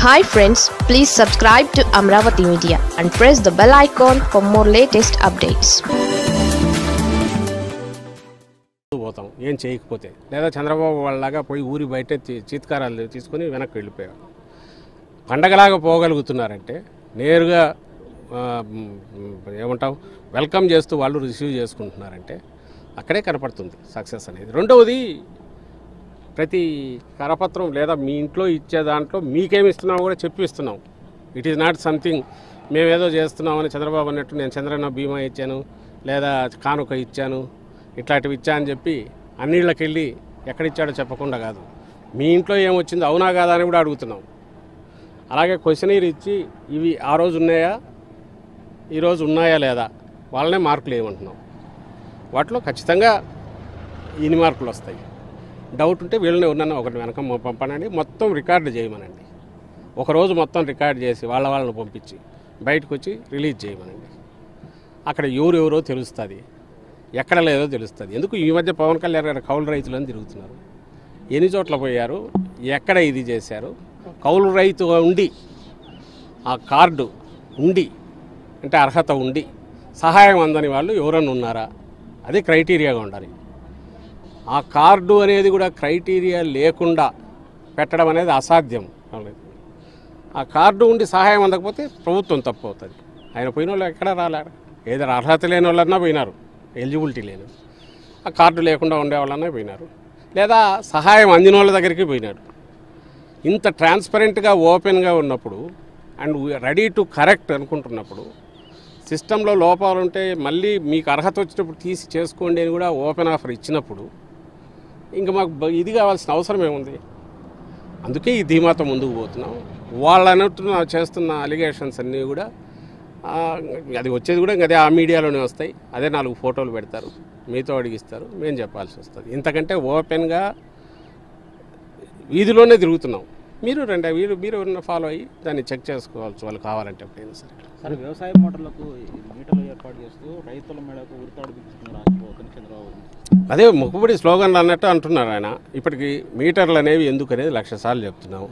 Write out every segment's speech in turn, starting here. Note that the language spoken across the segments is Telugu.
Hi friends please subscribe to Amaravati media and press the bell icon for more latest updates పోతాం ఏం చేయకపోతే లేదా చంద్రబాబు వాళ్ళలాగా పోయి ఊరి బయట చీ- చీత్కారాలు తీసుకొని వెనక్కి వెళ్ళిపోయారు పండగలాగా పోగలుగుతున్నారంటే నేరుగా ఆ, మ్, ఏమంటాం వెల్కమ్ చేస్తూ వాళ్ళు రిసీవ్ చేసుకుంటున్నారంటే అక్కడే కనపడుతుంది సక్సెస్ అనేది రెండవది ప్రతి కరపత్రం లేదా మీ ఇంట్లో ఇచ్చే దాంట్లో మీకేమి ఇస్తున్నామో కూడా చెప్పి ఇస్తున్నాం ఇట్ ఈస్ నాట్ సంథింగ్ మేమేదో చేస్తున్నామని చంద్రబాబు అన్నట్టు నేను చంద్రన్న బీమా ఇచ్చాను లేదా కానుక ఇచ్చాను ఇట్లాంటివి ఇచ్చా అని చెప్పి అన్నిళ్ళకి వెళ్ళి ఎక్కడిచ్చాడో చెప్పకుండా కాదు మీ ఇంట్లో ఏమొచ్చిందో అవునా కాదా అని కూడా అడుగుతున్నాం అలాగే క్వశ్చనీర్ ఇచ్చి ఇవి ఆ రోజు ఉన్నాయా ఈరోజు ఉన్నాయా లేదా వాళ్ళనే మార్కులు ఏమంటున్నాం వాటిలో ఖచ్చితంగా ఇన్ని మార్కులు వస్తాయి డౌట్ ఉంటే వీళ్ళని ఎవరినైనా ఒకటి వెనక పంపనండి మొత్తం రికార్డు చేయమనండి ఒకరోజు మొత్తం రికార్డ్ చేసి వాళ్ళ వాళ్ళని పంపించి బయటకు వచ్చి రిలీజ్ చేయమనండి అక్కడ ఎవరు ఎవరో తెలుస్తుంది ఎక్కడ లేదో తెలుస్తుంది ఎందుకు ఈ మధ్య పవన్ కళ్యాణ్ గారు కౌలు రైతులు అని తిరుగుతున్నారు ఎన్ని చోట్ల పోయారు ఎక్కడ ఇది చేశారు కౌలు రైతుగా ఉండి ఆ కార్డు ఉండి అంటే అర్హత ఉండి సహాయం అందని వాళ్ళు ఎవరన్నా ఉన్నారా అదే క్రైటీరియాగా ఉండాలి ఆ కార్డు అనేది కూడా క్రైటీరియా లేకుండా పెట్టడం అనేది అసాధ్యం వాళ్ళకి. ఆ కార్డు ఉండి సహాయం అందకపోతే ప్రభుత్వం తప్పు అవుతుంది ఆయన పోయిన వాళ్ళు ఎక్కడ రాలేరు ఏదో అర్హత లేని వాళ్ళన్నా పోయినారు ఎలిజిబిలిటీ లేని ఆ కార్డు లేకుండా ఉండే వాళ్ళన్నా పోయినారు లేదా సహాయం అందిన వాళ్ళ దగ్గరికి పోయినారు ఇంత ట్రాన్స్పరెంట్గా ఓపెన్గా ఉన్నప్పుడు అండ్ రెడీ టు కరెక్ట్ అనుకుంటున్నప్పుడు సిస్టంలో లోపాలు ఉంటే మళ్ళీ మీకు అర్హత వచ్చినప్పుడు తీసి చేసుకోండి అని కూడా ఓపెన్ ఆఫర్ ఇచ్చినప్పుడు ఇంకా మాకు బ- ఇది కావాల్సిన అవసరం ఏముంది అందుకే ఈ ధీమాతో ముందుకు పోతున్నాం వాళ్ళు అన్నట్టున్న చేస్తున్న అలిగేషన్స్ అన్నీ కూడా ఆ, అది వచ్చేది కూడా ఇంకా అదే ఆ మీడియాలోనే వస్తాయి అదే నాలుగు ఫోటోలు పెడతారు మీతో అడిగిస్తారు మేము చెప్పాల్సి వస్తుంది ఇంతకంటే ఓపెన్గా వీధిలోనే తిరుగుతున్నాం మీరు రండి మీరు మీరు ఎవరన్నా ఫాలో అయ్యి దాన్ని చెక్ చేసుకోవాల్సి వాళ్ళు కావాలంటే ఎప్పుడైనా సరే సరే వ్యవసాయ మోటార్లకు ఈ మీటర్లు ఏర్పాటు చేస్తూ రైతుల మేడకు ఉరితాడు బిగిస్తున్నారు రాష్ట్ర చంద్రబాబు అదే మొక్కుబడి స్లోగన్లు అన్నట్టు అంటున్నారు ఆయన ఇప్పటికి మీటర్లు అనేవి ఎందుకు అనేది లక్ష సార్లు చెప్తున్నాం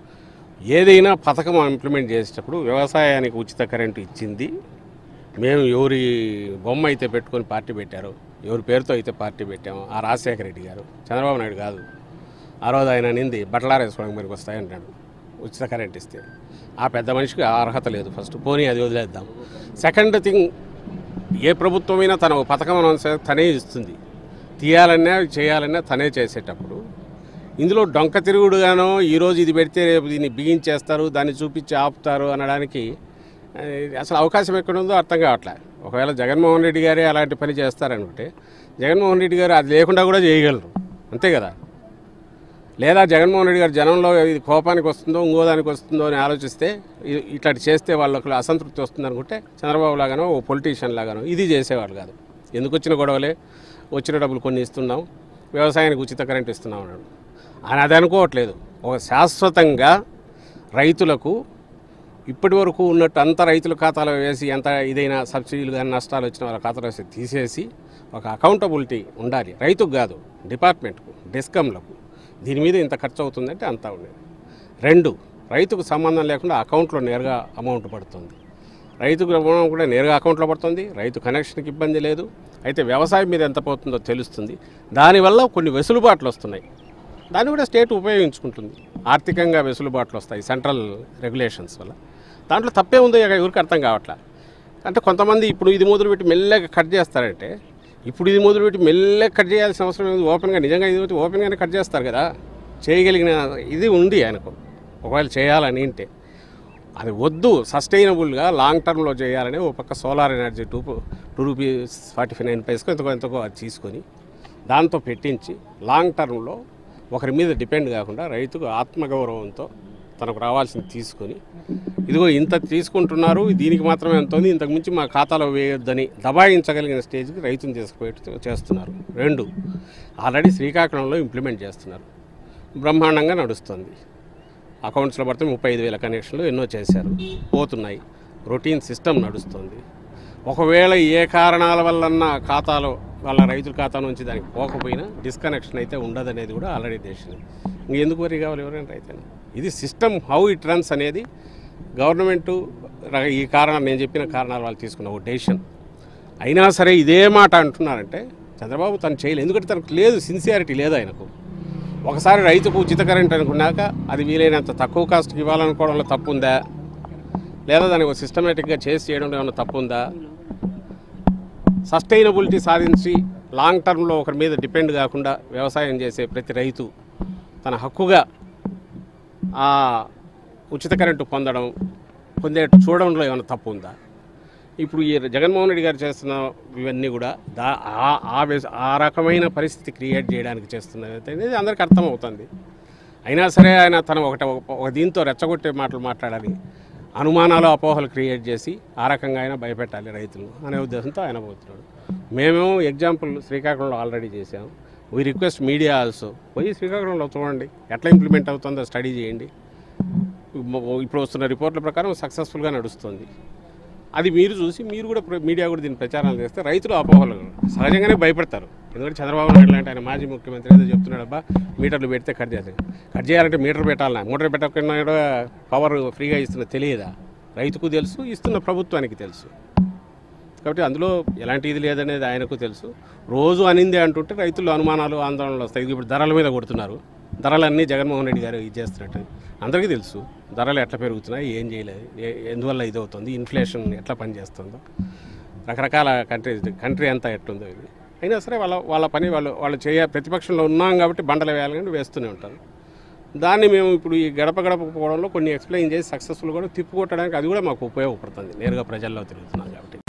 ఏదైనా పథకం ఇంప్లిమెంట్ చేసేటప్పుడు వ్యవసాయానికి ఉచిత కరెంటు ఇచ్చింది మేము ఎవరి బొమ్మ అయితే పెట్టుకొని పార్టీ పెట్టారో ఎవరి పేరుతో అయితే పార్టీ పెట్టామో ఆ రాజశేఖర రెడ్డి గారు చంద్రబాబు నాయుడు కాదు ఆ రోజు ఆయన నింది బట్టలారేసుకోవడానికి మరికి వస్తాయంటాడు ఉచిత కరెంట్ ఇస్తే ఆ పెద్ద మనిషికి ఆ అర్హత లేదు ఫస్ట్ పోనీ అది వదిలేద్దాం సెకండ్ థింగ్ ఏ ప్రభుత్వమైనా తన ఒక పథకం అనౌన్స్ చేస్తే తనే ఇస్తుంది తీయాలన్నా చేయాలన్నా తనే చేసేటప్పుడు ఇందులో డొంక తిరుగుడుగానో ఈరోజు ఇది పెడితే రేపు దీన్ని బిగించేస్తారు దాన్ని చూపించి ఆపుతారు అనడానికి ఆ, అసలు అవకాశం ఎక్కడ ఉందో అర్థం కావట్లే ఒకవేళ జగన్మోహన్ రెడ్డి గారే అలాంటి పని చేస్తారనుకుంటే జగన్మోహన్ రెడ్డి గారు అది లేకుండా కూడా చేయగలరు అంతే కదా లేదా జగన్మోహన్ రెడ్డి గారు జనంలో ఇది కోపానికి వస్తుందో ఇంకో దానికి వస్తుందో అని ఆలోచిస్తే ఇ- ఇట్లాంటి చేస్తే వాళ్ళకి అసంతృప్తి వస్తుంది అనుకుంటే చంద్రబాబు లాగానో ఓ పొలిటీషియన్ లాగానో ఇది చేసేవాళ్ళు కాదు ఎందుకు వచ్చిన గొడవలే వచ్చిన డబ్బులు కొన్ని ఇస్తున్నాం వ్యవసాయానికి ఉచిత కరెంట్ ఇస్తున్నాం అన్నాడు ఆయన అది అనుకోవట్లేదు ఒక శాశ్వతంగా రైతులకు ఇప్పటి వరకు ఉన్నట్టు అంత రైతుల ఖాతాలో వేసి ఎంత ఇదైనా సబ్సిడీలు కానీ నష్టాలు వచ్చిన వాళ్ళ ఖాతాలో వేసి తీసేసి ఒక అకౌంటబిలిటీ ఉండాలి రైతుకు కాదు డిపార్ట్మెంట్కు డిస్కమ్లకు దీని మీద ఇంత ఖర్చు అవుతుందంటే అంతా ఉండేది రెండు రైతుకు సంబంధం లేకుండా అకౌంట్లో నేరుగా అమౌంట్ పడుతుంది రైతుకు అమౌంట్ కూడా నేరుగా అకౌంట్లో పడుతుంది రైతు కనెక్షన్కి ఇబ్బంది లేదు అయితే వ్యవసాయం మీద ఎంత పోతుందో తెలుస్తుంది దానివల్ల కొన్ని వెసులుబాట్లు వస్తున్నాయి దాన్ని కూడా స్టేట్ ఉపయోగించుకుంటుంది ఆర్థికంగా వెసులుబాట్లు వస్తాయి సెంట్రల్ రెగ్యులేషన్స్ వల్ల దాంట్లో తప్పే ఉందో ఇక ఎవరికి అర్థం కావట్లే అంటే కొంతమంది ఇప్పుడు ఇది మొదలుపెట్టి మెల్లగా కట్ చేస్తారంటే ఇప్పుడు ఇది మొదలుపెట్టి మెల్లగా కట్ చేయాల్సిన అవసరం లేదు ఓపెన్గా నిజంగా ఇది అయితే ఓపెన్గానే కట్ చేస్తారు కదా చేయగలిగిన ఇది ఉంది ఆయనకు ఒకవేళ చేయాలని అంటే అది వద్దు సస్టైనబుల్గా లాంగ్ టర్మ్లో చేయాలని ఒక పక్క solar energy two two rupees forty five nine పైస్కో ఎంతకో ఎంతకో అది తీసుకొని దాంతో పెట్టించి లాంగ్ టర్మ్లో ఒకరి మీద డిపెండ్ కాకుండా రైతుకు ఆత్మగౌరవంతో తనకు రావాల్సింది తీసుకొని ఇదిగో ఇంత తీసుకుంటున్నారు దీనికి మాత్రమే ఎంత ఉంది ఇంతకు మించి మా ఖాతాలో వేయొద్దని దబాయించగలిగిన స్టేజ్కి రైతుని తీసుకుపోయి చేస్తున్నారు రెండు ఆల్రెడీ శ్రీకాకుళంలో ఇంప్లిమెంట్ చేస్తున్నారు బ్రహ్మాండంగా నడుస్తుంది అకౌంట్స్లో పడితే ముప్పై ఐదు వేల కనెక్షన్లు ఎన్నో చేశారు పోతున్నాయి రొటీన్ సిస్టమ్ నడుస్తుంది ఒకవేళ ఏ కారణాల వల్లన్నా ఖాతాలో వాళ్ళ రైతుల ఖాతా నుంచి దానికి పోకపోయినా డిస్కనెక్షన్ అయితే ఉండదనేది కూడా ఆల్రెడీ దేశం ఇంకెందుకు వరి కావాలి ఎవరైనా రైతు ఇది సిస్టమ్ హౌ ఇట్ రన్స్ అనేది గవర్నమెంట్ ఈ కారణం నేను చెప్పిన కారణాలు వాళ్ళు తీసుకున్న ఒక డెసిషన్ అయినా సరే ఇదే మాట అంటున్నారంటే చంద్రబాబు తను చేయలేదు ఎందుకంటే తనకు లేదు సిన్సియారిటీ లేదు ఆయనకు ఒకసారి రైతుకు ఉచిత కరెంట్ అనుకున్నాక అది వీలైనంత తక్కువ కాస్ట్కి ఇవ్వాలనుకోవడంలో తప్పు ఉందా లేదా దానికి ఒక సిస్టమేటిక్గా చేసి చేయడంలో ఏమైనా తప్పు ఉందా సస్టైనబిలిటీ సాధించి లాంగ్ టర్మ్లో ఒకరి మీద డిపెండ్ కాకుండా వ్యవసాయం చేసే ప్రతి రైతు తన హక్కుగా ఆ ఉచిత కరెంటు పొందడం పొందేట్టు చూడడంలో ఏమైనా తప్పు ఉందా ఇప్పుడు ఈ జగన్మోహన్ రెడ్డి గారు చేస్తున్న ఇవన్నీ కూడా దా ఆ- ఆ విధ- ఆ రకమైన పరిస్థితి క్రియేట్ చేయడానికి చేస్తున్నది అనేది అందరికీ అర్థమవుతుంది అయినా సరే ఆయన తన ఒకట ఒక దీంతో రెచ్చగొట్టే మాటలు మాట్లాడాలి అనుమానాలు అపోహలు క్రియేట్ చేసి ఆ రకంగా అయినా భయపెట్టాలి రైతులు అనే ఉద్దేశంతో ఆయన పోతున్నాడు మేమేమో ఎగ్జాంపుల్ శ్రీకాకుళంలో ఆల్రెడీ చేసాం వీ రిక్వెస్ట్ మీడియా ఆల్సో పోయి శ్రీకాకుళంలో చూడండి ఎట్లా ఇంప్లిమెంట్ అవుతుందో స్టడీ చేయండి ఇప్పుడు వస్తున్న రిపోర్ట్ల ప్రకారం సక్సెస్ఫుల్గా నడుస్తుంది అది మీరు చూసి మీరు కూడా ప్ర- మీడియా కూడా దీన్ని ప్రచారం చేస్తే రైతులు అపోహలు సహజంగానే భయపడతారు ఎందుకంటే చంద్రబాబు నాయుడు లాంటి ఆయన మాజీ ముఖ్యమంత్రి ఏదో చెప్తున్నాడు అబ్బా మీటర్లు పెడితే కట్ చేయాలి కట్ చేయాలంటే మీటర్ పెట్టాలన్నా మీటర్ పెట్టకుండా కూడా పవర్ ఫ్రీగా ఇస్తున్న తెలియదా రైతుకు తెలుసు ఇస్తున్న ప్రభుత్వానికి తెలుసు కాబట్టి అందులో ఎలాంటి ఇది లేదనేది ఆయనకు తెలుసు రోజు అనిందే అంటుంటే రైతులు అనుమానాలు ఆందోళనలు వస్తాయి ఇది ఇప్పుడు ధరల మీద కొడుతున్నారు ధరలన్నీ జగన్మోహన్ రెడ్డి గారు ఇది చేస్తున్నట్టు అందరికీ తెలుసు ధరలు ఎట్లా పెరుగుతున్నాయి ఏం చేయలేదు ఏ- ఎందువల్ల ఇది అవుతుంది ఇన్ఫ్లేషన్ ఎట్లా పనిచేస్తుందో రకరకాల కంట్రీ కంట్రీ అంతా ఎట్లుందో ఇది అయినా సరే వాళ్ళ వాళ్ళ పని వాళ్ళు వాళ్ళు చేయ ప్రతిపక్షంలో ఉన్నాం కాబట్టి బండలు వేయాలని వేస్తూనే ఉంటారు దాన్ని మేము ఇప్పుడు ఈ గడప గడప పోవడంలో కొన్ని ఎక్స్ప్లెయిన్ చేసి సక్సెస్ఫుల్ కూడా తిప్పుకొట్టడానికి అది కూడా మాకు ఉపయోగపడుతుంది నేరుగా ప్రజల్లో తిరుగుతున్నాం కాబట్టి